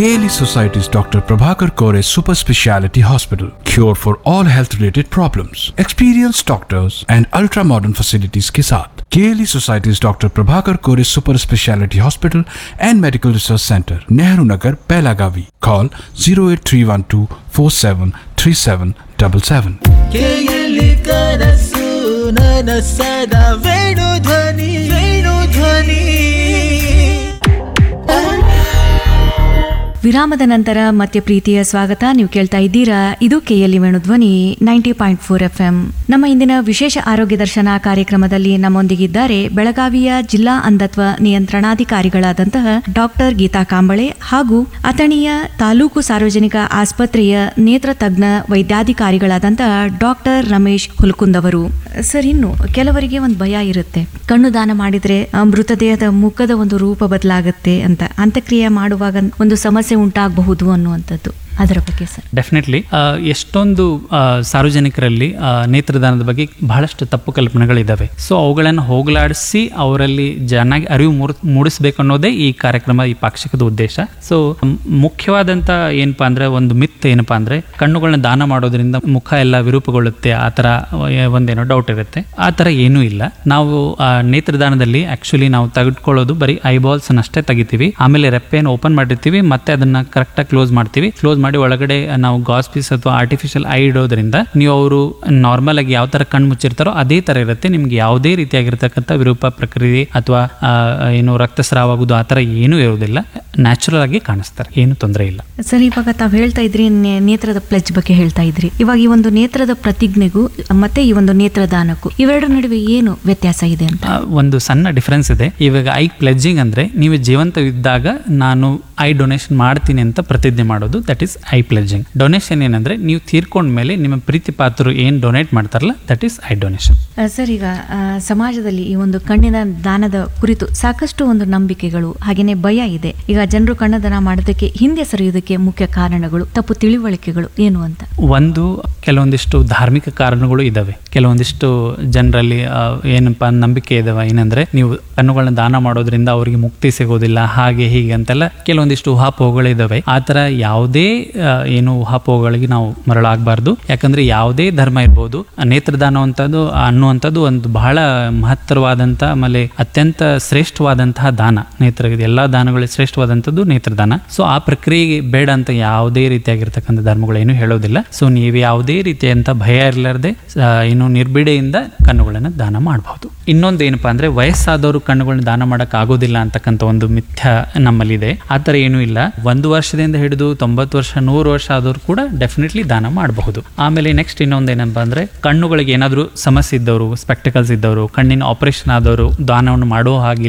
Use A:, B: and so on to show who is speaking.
A: KLE Society's Dr. Prabhakar Kore Super Speciality Hospital. Cure for all health related problems. Experienced doctors and ultra modern facilities के साथ KLE Society's Dr. Prabhakar Kore Super Speciality Hospital and Medical Research Center, Nehru Nagar, Pelagavi. Call 08312 473777.
B: ಕೇಯಲಿ ಕನಸು ನನಸದ ವೇಣು ಧ್ವನಿ ವೇಣು ಧ್ವನಿ
C: ವಿರಾಮದ ನಂತರ ಮತ್ತೆ ಪ್ರೀತಿಯ ಸ್ವಾಗತ ನೀವು ಕೇಳ್ತಾ ಇದ್ದೀರಾ ಇದು KLE Venudhwani ninety point four F M ನಮ್ಮ ಇಂದಿನ ವಿಶೇಷ ಆರೋಗ್ಯ ದರ್ಶನ ಕಾರ್ಯಕ್ರಮದಲ್ಲಿ ನಮ್ಮೊಂದಿಗಿದ್ದಾರೆ ಬೆಳಗಾವಿಯ ಜಿಲ್ಲಾ ಅಂಧತ್ವ ನಿಯಂತ್ರಣಾಧಿಕಾರಿಗಳಾದಂತಹ ಡಾಕ್ಟರ್ ಗೀತಾ ಕಾಂಬಳೆ ಹಾಗೂ ಅಥಣಿಯ ತಾಲೂಕು ಸಾರ್ವಜನಿಕ ಆಸ್ಪತ್ರೆಯ ನೇತ್ರ ತಜ್ಞ ವೈದ್ಯಾಧಿಕಾರಿಗಳಾದಂತಹ ಡಾಕ್ಟರ್ ರಮೇಶ್ ಹುಲ್ಕುಂದ್ ಅವರು ಸರ್ ಇನ್ನು ಕೆಲವರಿಗೆ ಒಂದು ಭಯ ಇರುತ್ತೆ ಕಣ್ಣು ದಾನ ಮಾಡಿದ್ರೆ ಆ, ಮೃತದೇಹದ ಮುಖದ ಒಂದು ರೂಪ ಬದಲಾಗುತ್ತೆ ಅಂತ ಅಂತ್ಯಕ್ರಿಯೆ ಮಾಡುವಾಗ ಒಂದು ಸಮಸ್ಯೆ ಉಂಟಾಗಬಹುದು ಅನ್ನುವಂಥದ್ದು ಅದರ ಬಗ್ಗೆ ಸರ್
D: ಡೆಫಿನೆಟ್ಲಿ ಎಷ್ಟೊಂದು ಆ, ಸಾರ್ವಜನಿಕರಲ್ಲಿ ಆ, ನೇತ್ರದಾನದ ಬಗ್ಗೆ ಬಹಳಷ್ಟು ತಪ್ಪು ಕಲ್ಪನೆಗಳಿದ್ದಾವೆ ಸೊ ಅವುಗಳನ್ನು ಹೋಗಲಾಡಿಸಿ ಅವರಲ್ಲಿ ಚೆನ್ನಾಗಿ ಅರಿವು ಮೂಡ್ ಮೂಡಿಸ್ಬೇಕು ಅನ್ನೋದೇ ಈ ಕಾರ್ಯಕ್ರಮ ಈ ಪಾಕ್ಷಿಕದ ಉದ್ದೇಶ ಸೊ ಮುಖ್ಯವಾದಂಥ ಏನಪ್ಪಾ ಅಂದ್ರೆ ಒಂದು ಮಿತ್ ಏನಪ್ಪಾ ಅಂದ್ರೆ ಕಣ್ಣುಗಳನ್ನ ದಾನ ಮಾಡೋದ್ರಿಂದ ಮುಖ ಎಲ್ಲ ವಿರೂಪಗೊಳ್ಳುತ್ತೆ ಆ ಥರ ಒಂದೇನೋ ಡೌಟ್ ಇರುತ್ತೆ ಆ ಥರ ಏನೂ ಇಲ್ಲ ನಾವು ಆ, ನೇತ್ರದಾನದಲ್ಲಿ ಆಕ್ಚುಲಿ ನಾವು ತೆಗೆದುಕೊಳ್ಳೋದು ಬರೀ ಐಬಾಲ್ಸ್ ಅಷ್ಟೇ ತೆಗಿತೀವಿ ಆಮೇಲೆ ರೆಪ್ಪೆಯನ್ನು ಓಪನ್ ಮಾಡಿರ್ತೀವಿ ಮತ್ತೆ ಅದನ್ನ ಕರೆಕ್ಟಾಗಿ ಕ್ಲೋಸ್ ಮಾಡ್ತೀವಿ ಕ್ಲೋಸ್ ಮಾಡಿ ಒಳಗಡೆ ನಾವು ಗಾಸ್ ಪೀಸ್ ಅಥವಾ ಆರ್ಟಿಫಿಷಿಯಲ್ ಐ ಇಡೋದ್ರಿಂದ ನೀವು ಅವರು ನಾರ್ಮಲ್ ಆಗಿ ಯಾವ ತರ ಕಣ್ಣು ಮುಚ್ಚಿರ್ತಾರೋ ಅದೇ ತರ ಇರುತ್ತೆ ನಿಮ್ಗೆ ಯಾವುದೇ ರೀತಿಯಾಗಿರ್ತಕ್ಕಂಥ ವಿರೂಪ ಪ್ರಕ್ರಿಯೆ ಅಥವಾ ಆ, ಏನು ರಕ್ತಸ್ರಾವ ಆಗೋದು ಆ ಥರ ಏನೂ ಇರೋದಿಲ್ಲ ನ್ಯಾಚುರಲ್ ಆಗಿ ಕಾಣಿಸ್ತಾರೆ ಏನು ತೊಂದರೆ ಇಲ್ಲ
C: ಸರ್ ಇವಾಗ ತಾವು ಹೇಳ್ತಾ ಇದ್ರಿ ನೇ- ನೇತ್ರದ ಪ್ಲೆಜ್ ಬಗ್ಗೆ ಹೇಳ್ತಾ ಇದ್ರಿ ಇವಾಗ ಈ ಒಂದು ನೇತ್ರದ ಪ್ರತಿಜ್ಞೆಗೂ ಮತ್ತೆ ಈ ಒಂದು ನೇತ್ರದಾನಕ್ಕೂ ಇವೆರಡರ ನಡುವೆ ಏನು ವ್ಯತ್ಯಾಸ ಇದೆ ಅಂತ
D: ಆ, ಒಂದು ಸಣ್ಣ ಡಿಫ್ರೆನ್ಸ್ ಇದೆ ಇವಾಗ ಐ ಪ್ಲೆಡ್ಜಿಂಗ್ ಅಂದ್ರೆ ನೀವು ಜೀವಂತವಿದ್ದಾಗ ನಾನು ಐ ಡೊನೇಷನ್ ಮಾಡ್ತೀನಿ ಅಂತ ಪ್ರತಿಜ್ಞೆ ಮಾಡೋದು that is eye pledging donation ಏನಂದ್ರೆ ನೀವು ತೀರ್ಕೊಂಡ ಮೇಲೆ ನಿಮ್ಮ ಪ್ರೀತಿ ಪಾತ್ರರು ಏನ್ ಡೊನೇಟ್ ಮಾಡ್ತಾರಲ್ಲ ದಟ್ ಈಸ್ ಐ ಡೊನೇಷನ್
C: ಆ, ಸರ್ ಈಗ ಆ, ಸಮಾಜದಲ್ಲಿ ಈ ಒಂದು ಕಣ್ಣಿನ ದಾನದ ಕುರಿತು ಸಾಕಷ್ಟು ಒಂದು ನಂಬಿಕೆಗಳು ಹಾಗೇನೆ ಭಯ ಇದೆ ಈಗ ಜನರು ಕಣ್ಣ ದಾನ ಮಾಡೋದಕ್ಕೆ ಹಿಂದೆ ಸರಿಯೋದಕ್ಕೆ ಮುಖ್ಯ ಕಾರಣಗಳು ತಪ್ಪು ತಿಳಿವಳಿಕೆಗಳು ಏನು ಅಂತ
D: ಒಂದು ಕೆಲವೊಂದಿಷ್ಟು ಧಾರ್ಮಿಕ ಕಾರಣಗಳು ಇದಾವೆ ಕೆಲವೊಂದಿಷ್ಟು ಜನರಲ್ಲಿ ಆ, ಏನಪ್ಪಾ ನಂಬಿಕೆ ಇದಾವೆ ಏನಂದ್ರೆ ನೀವು ಕಣ್ಣುಗಳನ್ನ ದಾನ ಮಾಡೋದ್ರಿಂದ ಅವರಿಗೆ ಮುಕ್ತಿ ಸಿಗೋದಿಲ್ಲ ಹಾಗೆ ಹೀಗೆ ಅಂತೆಲ್ಲ ಕೆಲವೊಂದಿಷ್ಟು ಊಹಾಪೋಹಗಳು ಇದಾವೆ ಆ ಥರ ಯಾವುದೇ ಆ, ಏನು ಊಹಾಪೋಹಗಳಿಗೆ ನಾವು ಮರಳಾಗಬಾರ್ದು ಯಾಕಂದ್ರೆ ಯಾವುದೇ ಧರ್ಮ ಇರ್ಬೋದು ಆ ನೇತ್ರದಾನ ಅಂತದ್ದು ಅನ್ನುವಂಥದ್ದು ಒಂದು ಬಹಳ ಮಹತ್ತರವಾದಂಥ ಆಮೇಲೆ ಅತ್ಯಂತ ಶ್ರೇಷ್ಠವಾದಂತಹ ದಾನ ನೇತ್ರ ಎಲ್ಲಾ ದಾನಗಳಲ್ಲಿ ಶ್ರೇಷ್ಠವಾದಂಥದ್ದು ನೇತ್ರದಾನ ಸೊ ಆ ಪ್ರಕ್ರಿಯೆಗೆ ಬೇಡ ಅಂತ ಯಾವುದೇ ರೀತಿಯಾಗಿರ್ತಕ್ಕಂಥ ಧರ್ಮಗಳು ಏನು ಹೇಳೋದಿಲ್ಲ ಸೊ ನೀವು ಯಾವುದೇ ರೀತಿಯಂತ ಭಯ ಇರಲಾರ್ದೆ ಆ, ಏನು ನಿರ್ಬಿಡೆಯಿಂದ ಕಣ್ಣುಗಳನ್ನು ದಾನ ಮಾಡಬಹುದು ಇನ್ನೊಂದು ಏನಪ್ಪಾ ಅಂದ್ರೆ ವಯಸ್ಸಾದವರು ಕಣ್ಣುಗಳನ್ನ ದಾನ ಮಾಡಕ್ ಆಗೋದಿಲ್ಲ ಅಂತಕ್ಕಂಥ ಒಂದು ಮಿಥ್ಯ ನಮ್ಮಲ್ಲಿದೆ ಆ ಥರ ಏನೂ ಇಲ್ಲ ಒಂದು ವರ್ಷದಿಂದ ಹಿಡಿದು ತೊಂಬತ್ತು ವರ್ಷ ನೂರು ವರ್ಷ ಆದವರು ಕೂಡ ಡೆಫಿನೆಟ್ಲಿ ದಾನ ಮಾಡಬಹುದು ಆಮೇಲೆ ನೆಕ್ಸ್ಟ್ ಇನ್ನೊಂದು ಏನಪ್ಪಾ ಅಂದ್ರೆ ಕಣ್ಣುಗಳಿಗೆ ಏನಾದರೂ ಸಮಸ್ಯೆ ಇದ್ದವರು ಸ್ಪೆಕ್ಟಿಕಲ್ಸ್ ಇದ್ದವರು ಕಣ್ಣಿನ ಆಪರೇಷನ್ ಆದವರು ದಾನವನ್ನು ಮಾಡೋ ಹಾಗಿಲ್ಲ